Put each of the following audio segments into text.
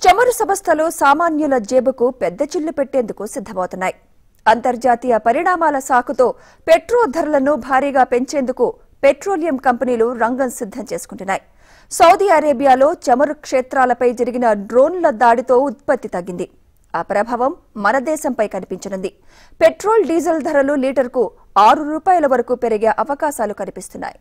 చమురు సంస్థలు సామాన్యుల జేబుకు పెద్ద చిల్లు పెట్టేందుకు సిద్దమవుతున్నాయి అంతర్జాతీయ పరిణామాల సాకుతో పెట్రోల్ ధరలను భారీగా పెంచేందుకు పెట్రోలియం కంపెనీలు రంగం సిద్దం చేసుకుంటున్నాయి సౌదీ అరేబియాలో చమురు క్షేత్రాలపై జరిగిన డ్రోన్ల దాడితో ఉత్పత్తి తగ్గింది ఆ ప్రభావం మన దేశంపై కనిపించనుంది పెట్రోల్ డీజిల్ ధరలు లీటర్కు ఆరు రూపాయల వరకు పెరిగే అవకాశాలు కనిపిస్తున్నాయి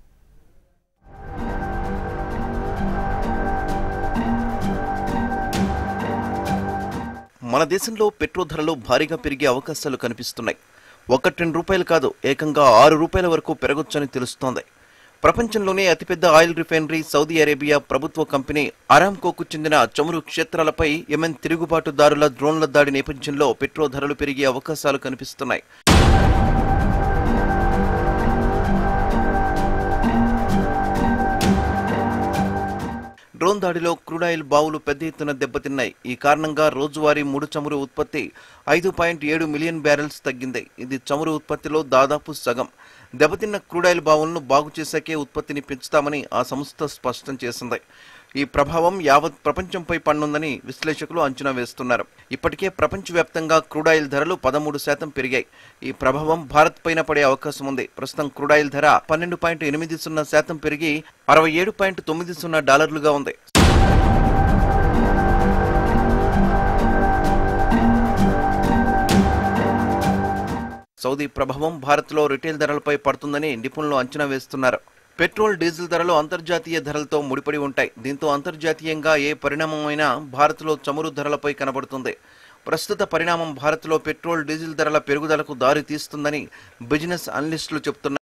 మన దేశంలో పెట్రోల్ ధరలు భారీగా పెరిగే అవకాశాలు కనిపిస్తున్నాయి ఒకటి రెండు రూపాయలు కాదు ఏకంగా ఆరు రూపాయల వరకు పెరగొచ్చని తెలుస్తోంది ప్రపంచంలోనే అతిపెద్ద ఆయిల్ రిఫైనరీ సౌదీ అరేబియా ప్రభుత్వ కంపెనీ అరామ్కోకు చెందిన చమురు క్షేత్రాలపై యెమెన్ తిరుగుబాటుదారుల డ్రోన్ల దాడి నేపథ్యంలో పెట్రోల్ ధరలు పెరిగే అవకాశాలు కనిపిస్తున్నాయి డ్రోన్ దాడిలో క్రూడ్ ఆయిల్ బావులు పెద్ద ఎత్తున దెబ్బతిన్నాయి ఈ కారణంగా రోజువారీ ముడి చమురు ఉత్పత్తి ఐదు పాయింట్ ఏడు మిలియన్ బ్యారెల్స్ తగ్గింది ఇది చమురు ఉత్పత్తిలో దాదాపు సగం దెబ్బతిన్న క్రూడ్ ఆయిల్ బావులను బాగు చేశాకే ఉత్పత్తిని పెంచుతామని ఆ సంస్థ స్పష్టం చేసింది ఈ ప్రభావం యావత్ ప్రపంచంపై పన్నుందని విశ్లేషకులు అంచనా వేస్తున్నారు ఇప్పటికే ప్రపంచవ్యాప్తంగా క్రూడ్ ఆయిల్ ధరలు పదమూడు శాతం పెరిగాయి ఈ ప్రభావం భారత్ పైన పడే అవకాశం ఉంది ప్రస్తుతం క్రూడ్ ఆయిల్ ధర పన్నెండు పాయింట్ ఎనిమిది సున్నా శాతం పెరిగి అరవై ఏడు పాయింట్ తొమ్మిది సున్నా డాలర్లుగా ఉంది సౌదీ ప్రభావం భారత్లో రిటైల్ ధరలపై పడుతుందని నిపుణులు అంచనా వేస్తున్నారు పెట్రోల్ డీజిల్ ధరలు అంతర్జాతీయ ధరలతో ముడిపడి ఉంటాయి దీంతో అంతర్జాతీయంగా ఏ పరిణామమైనా భారత్లో చమురు ధరలపై కనబడుతుంది ప్రస్తుత పరిణామం భారత్లో పెట్రోల్ డీజిల్ ధరల పెరుగుదలకు దారి తీస్తుందని బిజినెస్ అనలిస్టులు చెబుతున్నారు